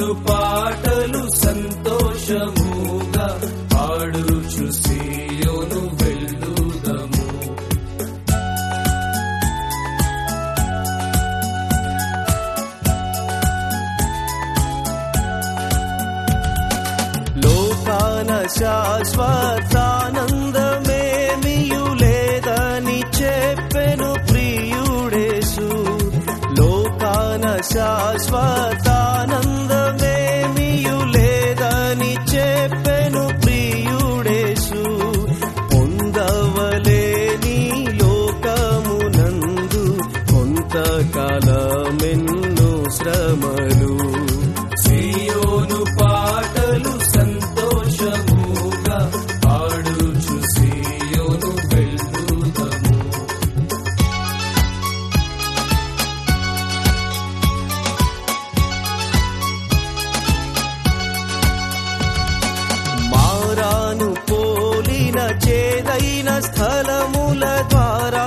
సియోను పాటలు సంతోషముగా పాడుచు సియోను వెళ్ళుదము లోకాన శాశ్వతానందమేమియు లేదని చెప్పెను ప్రియుడేసు లోకాన శాశ్వతానందమేమియు లేదని చెప్పెను ప్రియుడేసు పొందవలేని లోకమునందు కొంతకాలమెన్ను శ్రమలు సియోను పాటలు సంతోషముగా పాడుచు సియోను వెళ్ళుదము మారాను పోలిన చేదైన స్థలముల ద్వారా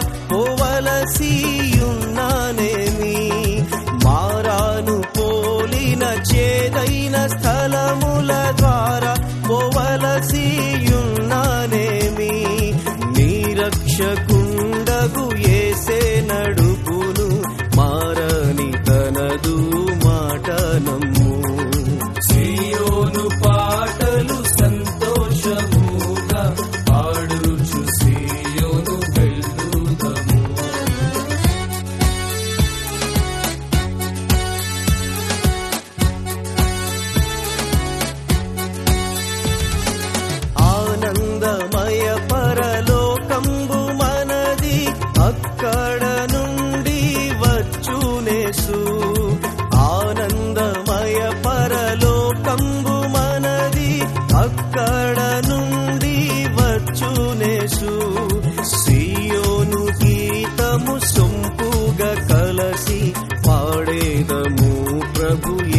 పోవలసియున్నానేమి మారాను పోలిన చేదైన స్థలముల ద్వారా పోవలసియున్నానేమి నీరక్షకుండగు ఏసే నడుపును మారని తనదు మాట నమ్ము సియోను పాటలు సంతోషముగా పాడుచు సియోను వెళ్ళుదము ఆనందమయ పరలోకంబు మనది అక్కడ నుండి వచ్చునేసు ఆనందమయ పరలోకంబు మనది అక్కడ నుండి వచ్చునేసు సియోను గీతము సొంపుగా కలసి పాడేదము ప్రభు